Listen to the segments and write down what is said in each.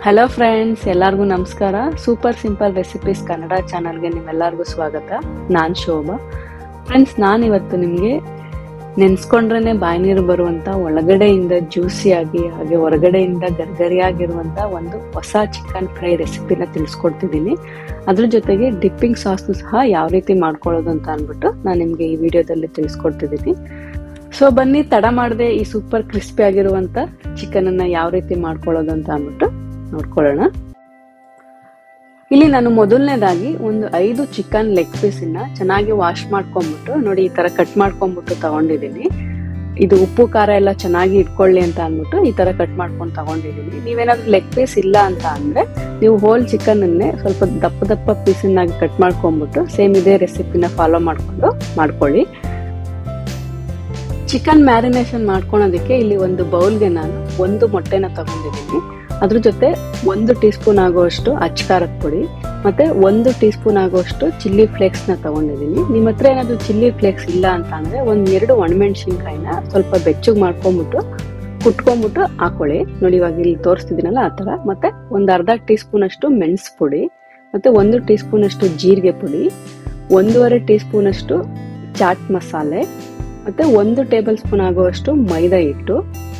hello friends ಎಲ್ಲರಿಗೂ ನಮಸ್ಕಾರ super simple recipes Kannada ಚಾನಲ್ಗೆ ನಿಮ್ಮೆಲ್ಲರಿಗೂ ಸ್ವಾಗತ ನಾನು ಶೋಭಾ ಫ್ರೆಂಡ್ಸ್ ನಾನು ಇವತ್ತು ನಿಮಗೆ ನೆನೆಸ್ಕೊಂಡ್ರೆ ಬಾಯಿ ನೀರು ಬರುವಂತ ಒಳಗಡೆಯಿಂದ ಜ್ಯೂಸಿಯಾಗಿ ಹಾಗೆ ಹೊರಗಡೆಯಿಂದ ಗರ್ಗರಿಯಾಗಿರುವಂತ ಒಂದು ಹೊಸ ಚಿಕನ್ ಫ್ರೈ ರೆಸಿಪಿನ ತಿಳಿಸ್ಕೊಡ್ತಿದ್ದೀನಿ ಅದ್ರ ಜೊತೆಗೆ ಡಿಪ್ಪಿಂಗ್ ಸಾಸ್ನು ಸಹ ಯಾವ ರೀತಿ ಮಾಡ್ಕೊಳ್ಳೋದು ಅಂತ ಅಂದ್ಬಿಟ್ಟು ನಾನು ನಿಮಗೆ ಈ ವಿಡಿಯೋದಲ್ಲಿ ತಿಳಿಸ್ಕೊಡ್ತಿದ್ದೀನಿ ಸೊ ಬನ್ನಿ ತಡ ಮಾಡದೆ ಈ ಸೂಪರ್ ಕ್ರಿಸ್ಪಿ ಆಗಿರುವಂತ ಚಿಕನ್ ಅನ್ನ ಯಾವ ರೀತಿ ಮಾಡ್ಕೊಳ್ಳೋದು ಅಂತ ಅಂದ್ಬಿಟ್ಟು ನೋಡ್ಕೊಳ್ಳೋಣ ಇಲ್ಲಿ ನಾನು ಮೊದಲನೇದಾಗಿ ಒಂದು ಐದು ಚಿಕನ್ ಲೆಗ್ ಪೀಸ್ ಇನ್ನ ಚೆನ್ನಾಗಿ ವಾಶ್ ಮಾಡ್ಕೊಂಡ್ಬಿಟ್ಟು ನೋಡಿ ಈ ತರ ಕಟ್ ಮಾಡ್ಕೊಂಡ್ಬಿಟ್ಟು ತಗೊಂಡಿದ್ದೀನಿ ಇದು ಉಪ್ಪು ಖಾರ ಎಲ್ಲ ಚೆನ್ನಾಗಿ ಇಟ್ಕೊಳ್ಳಿ ಅಂತ ಅಂದ್ಬಿಟ್ಟು ಈ ತರ ಕಟ್ ಮಾಡ್ಕೊಂಡು ತಗೊಂಡಿದ್ದೀನಿ ನೀವೇನಾದ್ರೂ ಲೆಗ್ ಪೀಸ್ ಇಲ್ಲ ಅಂತ ಅಂದ್ರೆ ನೀವು ಹೋಲ್ ಚಿಕನ್ ಅನ್ನೇ ಸ್ವಲ್ಪ ದಪ್ಪ ದಪ್ಪ ಪೀಸನ್ನಾಗಿ ಕಟ್ ಮಾಡ್ಕೊಂಡ್ಬಿಟ್ಟು ಸೇಮ್ ಇದೇ ರೆಸಿಪಿನ ಫಾಲೋ ಮಾಡ್ಕೊಂಡು ಮಾಡ್ಕೊಳ್ಳಿ ಚಿಕನ್ ಮ್ಯಾರಿನೇಷನ್ ಮಾಡ್ಕೊಳೋದಕ್ಕೆ ಇಲ್ಲಿ ಒಂದು ಬೌಲ್ಗೆ ನಾನು ಒಂದು ಮೊಟ್ಟೆನ ತಗೊಂಡಿದ್ದೀನಿ ಅದ್ರ ಜೊತೆ ಒಂದು ಟೀ ಸ್ಪೂನ್ ಆಗುವಷ್ಟು ಅಚ್ಕಾರದ ಪುಡಿ ಮತ್ತೆ ಒಂದು ಟೀ ಸ್ಪೂನ್ ಆಗುವಷ್ಟು ಚಿಲ್ಲಿ ಫ್ಲೇಕ್ಸ್ ನ ತಗೊಂಡಿದ್ದೀನಿ ನಿಮ್ಮ ಹತ್ರ ಏನಾದ್ರು ಚಿಲ್ಲಿ ಫ್ಲೇಕ್ಸ್ ಇಲ್ಲ ಅಂತ ಅಂದ್ರೆ ಒಂದ್ ಎರಡು ಒಣಮೆಣಸಿನ್ಕಾಯಿನ ಸ್ವಲ್ಪ ಬೆಚ್ಚಗ್ ಮಾಡ್ಕೊಂಡ್ಬಿಟ್ಟು ಕುಟ್ಕೊಂಡ್ಬಿಟ್ಟು ಹಾಕೊಳ್ಳಿ ನೋಡಿ ಇವಾಗ ಇಲ್ಲಿ ತೋರಿಸ್ತಿದ್ದೀನಲ್ಲ ಆ ತರ ಮತ್ತೆ ಒಂದ್ ಅರ್ಧ ಟೀ ಸ್ಪೂನ್ ಅಷ್ಟು ಮೆಣಸು ಪುಡಿ ಮತ್ತೆ ಒಂದು ಟೀ ಸ್ಪೂನ್ ಅಷ್ಟು ಜೀರಿಗೆ ಪುಡಿ ಒಂದೂವರೆ ಟೀ ಸ್ಪೂನ್ ಅಷ್ಟು ಚಾಟ್ ಮಸಾಲೆ ಮತ್ತೆ ಒಂದು ಟೇಬಲ್ ಸ್ಪೂನ್ ಆಗುವಷ್ಟು ಮೈದಾ ಹಿಟ್ಟು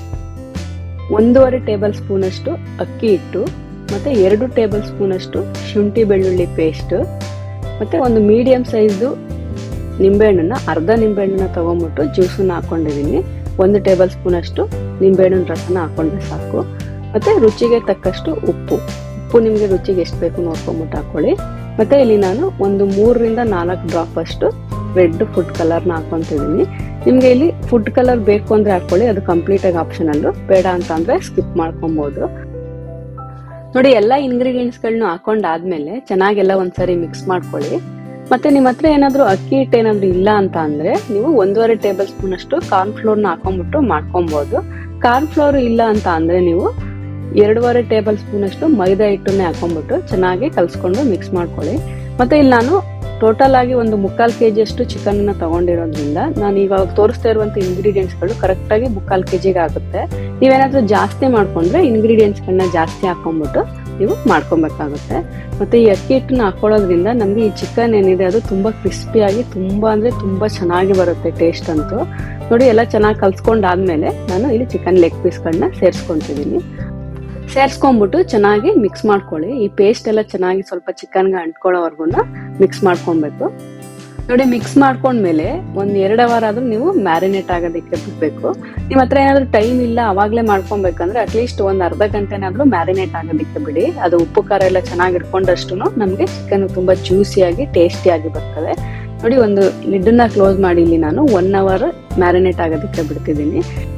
ಒಂದೂವರೆ ಟೇಬಲ್ ಸ್ಪೂನ್ ಅಷ್ಟು ಅಕ್ಕಿ ಹಿಟ್ಟು ಮತ್ತೆ ಎರಡು ಟೇಬಲ್ ಸ್ಪೂನ್ ಅಷ್ಟು ಶುಂಠಿ ಬೆಳ್ಳುಳ್ಳಿ ಪೇಸ್ಟ್ ಮತ್ತೆ ಒಂದು ಮೀಡಿಯಂ ಸೈಜ್ದು ನಿಂಬೆಹಣ್ಣನ್ನ ಅರ್ಧ ನಿಂಬೆಹಣ್ಣನ್ನ ತಗೊಂಡ್ಬಿಟ್ಟು ಜ್ಯೂಸನ್ನ ಹಾಕೊಂಡಿದ್ದೀನಿ ಒಂದು ಟೇಬಲ್ ಸ್ಪೂನ್ ಅಷ್ಟು ನಿಂಬೆಹಣ್ಣಿನ ರಸನ ಹಾಕೊಂಡ್ರೆ ಸಾಕು ಮತ್ತೆ ರುಚಿಗೆ ತಕ್ಕಷ್ಟು ಉಪ್ಪು ಉಪ್ಪು ನಿಮಗೆ ರುಚಿಗೆ ಎಷ್ಟು ಬೇಕು ನೋಡ್ಕೊಂಡ್ಬಿಟ್ಟು ಹಾಕೊಳ್ಳಿ ಮತ್ತೆ ಇಲ್ಲಿ ನಾನು ಒಂದು ಮೂರರಿಂದ ನಾಲ್ಕು ಡ್ರಾಪ್ ಅಷ್ಟು ರೆಡ್ ಫುಡ್ ಕಲರ್ನ ಹಾಕೊಂತಿದ್ದೀನಿ ನಿಮ್ಗೆ ಇಲ್ಲಿ ಫುಡ್ ಕಲರ್ ಬೇಕು ಅಂದ್ರೆ ಹಾಕೊಳ್ಳಿ ಅದು ಕಂಪ್ಲೀಟ್ ಆಗಿ ಆಪ್ಷನಲ್ ಬೇಡ ಅಂತ ಅಂದ್ರೆ ಸ್ಕಿಪ್ ಮಾಡ್ಕೊಬಹುದು ನೋಡಿ ಎಲ್ಲಾ ಇಂಗ್ರೀಡಿಯೆಂಟ್ಸ್ ಗಳನ್ನ ಹಾಕೊಂಡಾದ್ಮೇಲೆ ಚೆನ್ನಾಗೆಲ್ಲ ಒಂದ್ಸರಿ ಮಿಕ್ಸ್ ಮಾಡ್ಕೊಳ್ಳಿ ಮತ್ತೆ ನಿಮ್ಮ ಹತ್ರ ಏನಾದ್ರು ಅಕ್ಕಿ ಹಿಟ್ಟು ಏನಾದ್ರು ಇಲ್ಲ ಅಂತ ಅಂದ್ರೆ ನೀವು ಒಂದೂವರೆ ಟೇಬಲ್ ಸ್ಪೂನ್ ಅಷ್ಟು ಕಾರ್ನ್ ಫ್ಲೋರ್ ನ ಹಾಕೊಂಡ್ಬಿಟ್ಟು ಮಾಡ್ಕೊಬಹುದು ಕಾರ್ನ್ ಫ್ಲೋರ್ ಇಲ್ಲ ಅಂತ ಅಂದ್ರೆ ನೀವು ಎರಡೂವರೆ ಟೇಬಲ್ ಸ್ಪೂನ್ ಅಷ್ಟು ಮೈದಾ ಹಿಟ್ಟನ್ನೇ ಹಾಕೊಂಡ್ಬಿಟ್ಟು ಚೆನ್ನಾಗಿ ಕಲ್ಸ್ಕೊಂಡು ಮಿಕ್ಸ್ ಮಾಡ್ಕೊಳ್ಳಿ ಮತ್ತೆ ಇಲ್ಲಿ ನಾನು ಟೋಟಲ್ ಆಗಿ ಒಂದು ಮುಕ್ಕಾಲ್ ಕೆಜಿ ಅಷ್ಟು ಚಿಕನ್ ನ ತಗೊಂಡಿರೋದ್ರಿಂದ ನಾನು ಇವಾಗ ತೋರಿಸ್ತಾ ಇರುವಂತ ಇಂಗ್ರೀಡಿಯೆಂಟ್ಸ್ ಗಳು ಕರೆಕ್ಟ್ ಆಗಿ ಮುಕ್ಕಾಲ್ ಕೆಜಿಗೆ ಆಗುತ್ತೆ ನೀವೇನಾದ್ರೂ ಜಾಸ್ತಿ ಮಾಡ್ಕೊಂಡ್ರೆ ಇಂಗ್ರೀಡಿಯೆಂಟ್ಸ್ ಗಳನ್ನ ಜಾಸ್ತಿ ಹಾಕೊಂಡ್ಬಿಟ್ಟು ನೀವು ಮಾಡ್ಕೊಬೇಕಾಗುತ್ತೆ ಮತ್ತೆ ಈ ಅಕ್ಕಿ ಹಿಟ್ಟನ್ನ ಹಾಕೊಳ್ಳೋದ್ರಿಂದ ನಮ್ಗೆ ಈ ಚಿಕನ್ ಏನಿದೆ ಅದು ತುಂಬಾ ಕ್ರಿಸ್ಪಿಯಾಗಿ ತುಂಬಾ ಅಂದ್ರೆ ತುಂಬಾ ಚೆನ್ನಾಗಿ ಬರುತ್ತೆ ಟೇಸ್ಟ್ ಅಂತೂ ನೋಡಿ ಎಲ್ಲ ಚೆನ್ನಾಗಿ ಕಲ್ಸ್ಕೊಂಡಾದ್ಮೇಲೆ ನಾನು ಇಲ್ಲಿ ಚಿಕನ್ ಲೆಗ್ ಪೀಸ್ಗಳನ್ನ ಸೇರಿಸ್ಕೊಂತಿದ್ದೀನಿ ಸೇರ್ಸ್ಕೊಂಡ್ಬಿಟ್ಟು ಚೆನ್ನಾಗಿ ಮಿಕ್ಸ್ ಮಾಡ್ಕೊಳ್ಳಿ ಈ ಪೇಸ್ಟ್ ಎಲ್ಲ ಚೆನ್ನಾಗಿ ಸ್ವಲ್ಪ ಚಿಕನ್ಗೆ ಅಂಟ್ಕೊಳ್ಳೋವರೆಗೂ ಮಿಕ್ಸ್ ಮಾಡ್ಕೊಬೇಕು ನೋಡಿ ಮಿಕ್ಸ್ ಮಾಡ್ಕೊಂಡ್ಮೇಲೆ ಒಂದ್ ಎರಡು ಅವರ್ ಆದ್ರೂ ನೀವು ಮ್ಯಾರಿನೇಟ್ ಆಗೋದಕ್ಕೆ ಬಿಡ್ಬೇಕು ನಿಮ್ ಹತ್ರ ಏನಾದ್ರು ಟೈಮ್ ಇಲ್ಲ ಅವಾಗ್ಲೇ ಮಾಡ್ಕೊಬೇಕಂದ್ರೆ ಅಟ್ಲೀಸ್ಟ್ ಒಂದ್ ಅರ್ಧ ಗಂಟೆನಾದ್ರೂ ಮ್ಯಾರಿನೇಟ್ ಆಗೋದಕ್ಕೆ ಬಿಡಿ ಅದು ಉಪ್ಪು ಖಾರ ಎಲ್ಲ ಚೆನ್ನಾಗಿ ಇಟ್ಕೊಂಡಷ್ಟು ನಮ್ಗೆ ಚಿಕನ್ ತುಂಬಾ ಜ್ಯೂಸಿಯಾಗಿ ಟೇಸ್ಟಿಯಾಗಿ ಬರ್ತದೆ ನೋಡಿ ಒಂದು ಲಿಡ್ನ ಕ್ಲೋಸ್ ಮಾಡಿ ಇಲ್ಲಿ ನಾನು ಒನ್ ಅವರ್ ಮ್ಯಾರಿನೇಟ್ ಆಗೋದಕ್ಕೆ ಬಿಡ್ತಿದ್ದೀನಿ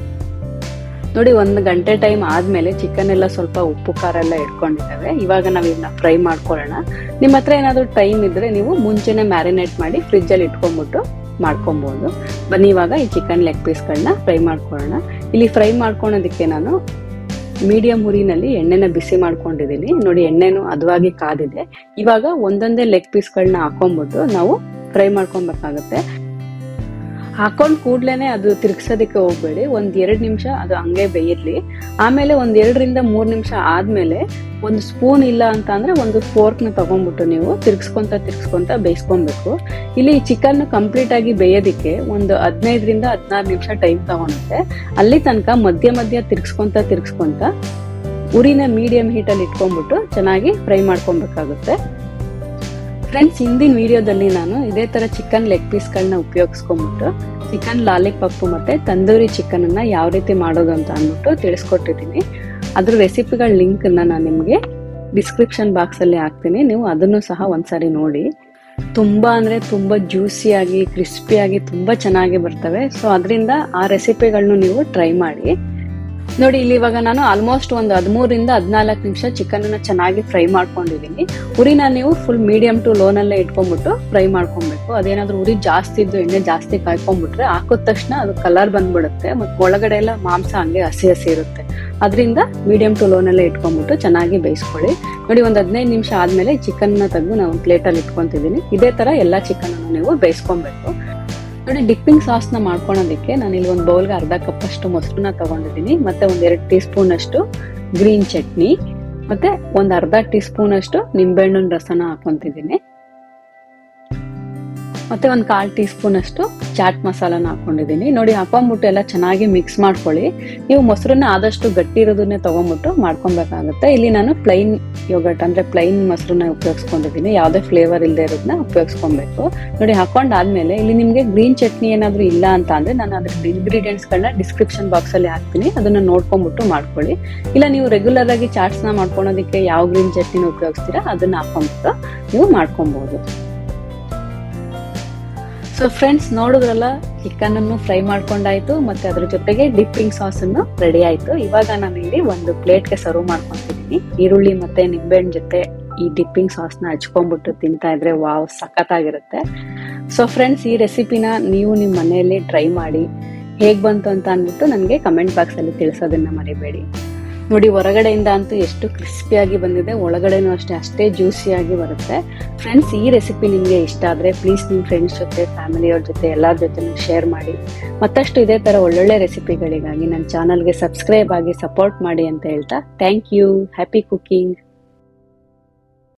ನೋಡಿ ಒಂದು ಗಂಟೆ ಟೈಮ್ ಆದ್ಮೇಲೆ ಚಿಕನ್ ಎಲ್ಲ ಸ್ವಲ್ಪ ಉಪ್ಪು ಖಾರ ಎಲ್ಲ ಇಟ್ಕೊಂಡಿದ್ದಾವೆ ಇವಾಗ ನಾವು ಇದನ್ನ ಫ್ರೈ ಮಾಡ್ಕೊಳ್ಳೋಣ ನಿಮ್ಮ ಹತ್ರ ಏನಾದ್ರು ಟೈಮ್ ಇದ್ರೆ ನೀವು ಮುಂಚೆನೆ ಮ್ಯಾರಿನೇಟ್ ಮಾಡಿ ಫ್ರಿಜ್ ಅಲ್ಲಿ ಇಟ್ಕೊಂಡ್ಬಿಟ್ಟು ಮಾಡ್ಕೊಬಹುದು ಬನ್ನಿ ಇವಾಗ ಈ ಚಿಕನ್ ಲೆಗ್ ಪೀಸ್ಗಳನ್ನ ಫ್ರೈ ಮಾಡ್ಕೊಳ್ಳೋಣ ಇಲ್ಲಿ ಫ್ರೈ ಮಾಡ್ಕೊಳೋದಕ್ಕೆ ನಾನು ಮೀಡಿಯಂ ಹುರಿನಲ್ಲಿ ಎಣ್ಣೆನ ಬಿಸಿ ಮಾಡ್ಕೊಂಡಿದ್ದೀನಿ ನೋಡಿ ಎಣ್ಣೆನು ಹದವಾಗಿ ಕಾದಿದೆ ಇವಾಗ ಒಂದೊಂದೇ ಲೆಗ್ ಪೀಸ್ಗಳನ್ನ ಹಾಕೊಂಡ್ಬಿಟ್ಟು ನಾವು ಫ್ರೈ ಮಾಡ್ಕೊಬೇಕಾಗತ್ತೆ ಹಾಕೊಂಡ್ ಕೂಡ್ಲೇನೆ ಅದು ತಿರ್ಗ್ಸೋದಕ್ಕೆ ಹೋಗ್ಬೇಡಿ ಒಂದ್ ಎರಡ್ ನಿಮಿಷ ಅದು ಹಂಗೆ ಬೇಯಿರ್ಲಿ ಆಮೇಲೆ ಒಂದ್ ಎರಡರಿಂದ ಮೂರ್ ನಿಮಿಷ ಆದ್ಮೇಲೆ ಒಂದು ಸ್ಪೂನ್ ಇಲ್ಲ ಅಂತ ಅಂದ್ರೆ ಒಂದು ಫೋರ್ಕ್ ನ ತಗೊಂಡ್ಬಿಟ್ಟು ನೀವು ತಿರ್ಗ್ಸ್ಕೊಂತ ತಿರ್ಗ್ಸ್ಕೊಂತ ಬೇಯಿಸ್ಕೊಬೇಕು ಇಲ್ಲಿ ಚಿಕನ್ ಕಂಪ್ಲೀಟ್ ಆಗಿ ಬೇಯೋದಿಕ್ಕೆ ಒಂದು ಹದಿನೈದರಿಂದ ಹದಿನಾರು ನಿಮಿಷ ಟೈಮ್ ತಗೊಳುತ್ತೆ ಅಲ್ಲಿ ತನಕ ಮಧ್ಯ ಮಧ್ಯ ತಿರ್ಗ್ಸ್ಕೊಂತ ತಿರ್ಗ್ಸ್ಕೊಂತ ಉರಿನ ಮೀಡಿಯಂ ಹೀಟ್ ಅಲ್ಲಿ ಇಟ್ಕೊಂಡ್ಬಿಟ್ಟು ಚೆನ್ನಾಗಿ ಫ್ರೈ ಮಾಡ್ಕೊಬೇಕಾಗುತ್ತೆ ಫ್ರೆಂಡ್ಸ್ ಹಿಂದಿನ ವಿಡಿಯೋದಲ್ಲಿ ನಾನು ಇದೇ ತರ ಚಿಕನ್ ಲೆಗ್ ಪೀಸ್ಗಳನ್ನ ಉಪಯೋಗಿಸ್ಕೊಂಡ್ಬಿಟ್ಟು ಚಿಕನ್ ಲಾಲಿಪಾಪ್ ಮತ್ತೆ ತಂದೂರಿ ಚಿಕನ್ ಅನ್ನ ಯಾವ ರೀತಿ ಮಾಡೋದು ಅಂತ ಅಂದ್ಬಿಟ್ಟು ತಿಳಿಸ್ಕೊಟ್ಟಿದ್ದೀನಿ ಅದ್ರ ರೆಸಿಪಿಗಳ ಲಿಂಕ್ ಅನ್ನ ನಾನು ನಿಮಗೆ ಡಿಸ್ಕ್ರಿಪ್ಷನ್ ಬಾಕ್ಸ್ ಅಲ್ಲಿ ಹಾಕ್ತೀನಿ ನೀವು ಅದನ್ನು ಸಹ ಒಂದ್ಸರಿ ನೋಡಿ ತುಂಬಾ ಅಂದ್ರೆ ತುಂಬಾ ಜ್ಯೂಸಿಯಾಗಿ ಕ್ರಿಸ್ಪಿಯಾಗಿ ತುಂಬಾ ಚೆನ್ನಾಗಿ ಬರ್ತವೆ ಸೊ ಅದರಿಂದ ಆ ರೆಸಿಪಿಗಳನ್ನು ನೀವು ಟ್ರೈ ಮಾಡಿ ನೋಡಿ ಇಲ್ಲಿ ಇವಾಗ ನಾನು ಆಲ್ಮೋಸ್ಟ್ ಒಂದು ಹದಿಮೂರಿಂದ ಹದಿನಾಲ್ಕು ನಿಮಿಷ ಚಿಕನ್ ಅನ್ನ ಚೆನ್ನಾಗಿ ಫ್ರೈ ಮಾಡ್ಕೊಂಡಿದ್ದೀನಿ ಉರಿನ ನೀವು ಫುಲ್ ಮೀಡಿಯಂ ಟು ಲೋನಲ್ಲೇ ಇಟ್ಕೊಂಡ್ಬಿಟ್ಟು ಫ್ರೈ ಮಾಡ್ಕೊಬೇಕು ಅದೇನಾದ್ರೂ ಉರಿ ಜಾಸ್ತಿ ಇದ್ದು ಎಣ್ಣೆ ಜಾಸ್ತಿ ಕಾಯ್ಕೊಂಡ್ಬಿಟ್ರೆ ಹಾಕಿದ ತಕ್ಷಣ ಅದು ಕಲರ್ ಬಂದ್ಬಿಡುತ್ತೆ ಮತ್ತೆ ಒಳಗಡೆ ಎಲ್ಲ ಮಾಂಸ ಹಂಗೆ ಹಸಿ ಹಸಿ ಇರುತ್ತೆ ಅದರಿಂದ ಮೀಡಿಯಂ ಟು ಲೋನಲ್ಲೇ ಇಟ್ಕೊಂಡ್ಬಿಟ್ಟು ಚೆನ್ನಾಗಿ ಬೇಯಿಸ್ಕೊಳ್ಳಿ ನೋಡಿ ಒಂದು ಹದಿನೈದು ನಿಮಿಷ ಆದ್ಮೇಲೆ ಚಿಕನ್ ನ ತೆಗೆದು ನಾನು ಪ್ಲೇಟಲ್ಲಿ ಇಟ್ಕೊಂತಿದ್ದೀನಿ ಇದೇ ತರ ಎಲ್ಲಾ ಚಿಕನ್ ಅನ್ನು ನೀವು ಬೇಯಿಸ್ಕೊಬೇಕು ನೋಡಿ ಡಿಪ್ಪಿಂಗ್ ಸಾಸ್ ನ ಮಾಡ್ಕೊಳೋದಕ್ಕೆ ನಾನು ಇಲ್ಲಿ ಒಂದು ಬೌಲ್ಗೆ ಅರ್ಧ ಕಪ್ ಅಷ್ಟು ಮೊಸರನ್ನ ತಗೊಂಡಿದ್ದೀನಿ ಮತ್ತೆ ಒಂದ್ ಎರಡು ಟೀ ಸ್ಪೂನ್ ಅಷ್ಟು ಗ್ರೀನ್ ಚಟ್ನಿ ಮತ್ತೆ ಒಂದ್ ಅರ್ಧ ಟೀ ಸ್ಪೂನ್ ಅಷ್ಟು ನಿಂಬೆಹಣ್ಣಿನ ರಸನ ಹಾಕೊಂತಿದ್ದೀನಿ ಮತ್ತೆ ಒಂದು ಕಾಲ್ ಟೀ ಸ್ಪೂನ್ ಅಷ್ಟು ಚಾಟ್ ಮಸಾಲಾನ ಹಾಕೊಂಡಿದ್ದೀನಿ ನೋಡಿ ಹಾಕೊಂಡ್ಬಿಟ್ಟು ಎಲ್ಲ ಚೆನ್ನಾಗಿ ಮಿಕ್ಸ್ ಮಾಡ್ಕೊಳ್ಳಿ ನೀವು ಮೊಸರನ್ನ ಆದಷ್ಟು ಗಟ್ಟಿ ಇರೋದನ್ನೇ ತಗೊಂಡ್ಬಿಟ್ಟು ಮಾಡ್ಕೊಬೇಕಾಗುತ್ತೆ ಇಲ್ಲಿ ನಾನು ಪ್ಲೈನ್ ಯೋಗಟ್ ಅಂದ್ರೆ ಪ್ಲೈನ್ ಮೊಸರನ್ನ ಉಪಯೋಗಿಸ್ಕೊಂಡಿದ್ದೀನಿ ಯಾವುದೇ ಫ್ಲೇವರ್ ಇಲ್ಲದೆ ಇರೋದನ್ನ ಉಪಯೋಗಿಸ್ಕೊಬೇಕು ನೋಡಿ ಹಾಕೊಂಡಾದ್ಮೇಲೆ ಇಲ್ಲಿ ನಿಮಗೆ ಗ್ರೀನ್ ಚಟ್ನಿ ಏನಾದರೂ ಇಲ್ಲ ಅಂತ ಅಂದ್ರೆ ನಾನು ಅದ್ರ ಇಂಗ್ರೀಡಿಯೆಂಟ್ಸ್ಗಳನ್ನ ಡಿಸ್ಕ್ರಿಪ್ಷನ್ ಬಾಕ್ಸ್ ಅಲ್ಲಿ ಹಾಕ್ತೀನಿ ಅದನ್ನ ನೋಡ್ಕೊಂಡ್ಬಿಟ್ಟು ಮಾಡ್ಕೊಳ್ಳಿ ಇಲ್ಲ ನೀವು ರೆಗ್ಯುಲರ್ ಆಗಿ ಚಾಟ್ಸ್ನ ಮಾಡ್ಕೊಳೋದಕ್ಕೆ ಯಾವ ಗ್ರೀನ್ ಚಟ್ನಿನ ಉಪಯೋಗಿಸ್ತೀರಾ ಅದನ್ನ ಹಾಕೊಂಡ್ಬಿಟ್ಟು ನೀವು ಮಾಡ್ಕೊಬಹುದು ಸೊ ಫ್ರೆಂಡ್ಸ್ ನೋಡಿದ್ರಲ್ಲ ಚಿಕನ್ ಅನ್ನು ಫ್ರೈ ಮಾಡ್ಕೊಂಡಾಯ್ತು ಮತ್ತೆ ಅದ್ರ ಜೊತೆಗೆ ಡಿಪ್ಪಿಂಗ್ ಸಾಸ್ ಅನ್ನು ರೆಡಿ ಆಯ್ತು ಇವಾಗ ನಾನು ಇಲ್ಲಿ ಒಂದು ಪ್ಲೇಟ್ಗೆ ಸರ್ವ್ ಮಾಡ್ಕೊಂತಿದ್ದೀನಿ ಈರುಳ್ಳಿ ಮತ್ತೆ ನಿಂಬೆಹಣ್ಣು ಜೊತೆ ಈ ಡಿಪ್ಪಿಂಗ್ ಸಾಸ್ನ ಹಚ್ಕೊಂಡ್ಬಿಟ್ಟು ತಿಂತಾ ಇದ್ರೆ ವಾವ್ ಸಖತ್ತಾಗಿರುತ್ತೆ ಸೊ ಫ್ರೆಂಡ್ಸ್ ಈ ರೆಸಿಪಿನ ನೀವು ನಿಮ್ಮ ಮನೆಯಲ್ಲಿ ಟ್ರೈ ಮಾಡಿ ಹೇಗ್ ಬಂತು ಅಂತ ಅಂದ್ಬಿಟ್ಟು ನನಗೆ ಕಮೆಂಟ್ ಬಾಕ್ಸ್ ಅಲ್ಲಿ ತಿಳಿಸೋದನ್ನ ಮರಿಬೇಡಿ ನೋಡಿ ಹೊರಗಡೆಯಿಂದ ಅಂತೂ ಎಷ್ಟು ಕ್ರಿಸ್ಪಿಯಾಗಿ ಬಂದಿದೆ ಒಳಗಡೆನೂ ಅಷ್ಟೇ ಅಷ್ಟೇ ಜ್ಯೂಸಿಯಾಗಿ ಬರುತ್ತೆ ಫ್ರೆಂಡ್ಸ್ ಈ ರೆಸಿಪಿ ನಿಮಗೆ ಇಷ್ಟ ಆದರೆ ಪ್ಲೀಸ್ ನಿಮ್ಮ ಫ್ರೆಂಡ್ಸ್ ಜೊತೆ ಫ್ಯಾಮಿಲಿಯವ್ರ ಜೊತೆ ಎಲ್ಲರ ಜೊತೆ ಶೇರ್ ಮಾಡಿ ಮತ್ತಷ್ಟು ಇದೇ ಥರ ಒಳ್ಳೊಳ್ಳೆ ರೆಸಿಪಿಗಳಿಗಾಗಿ ನನ್ನ ಚಾನಲ್ಗೆ ಸಬ್ಸ್ಕ್ರೈಬ್ ಆಗಿ ಸಪೋರ್ಟ್ ಮಾಡಿ ಅಂತ ಹೇಳ್ತಾ ಥ್ಯಾಂಕ್ ಯು ಹ್ಯಾಪಿ ಕುಕಿಂಗ್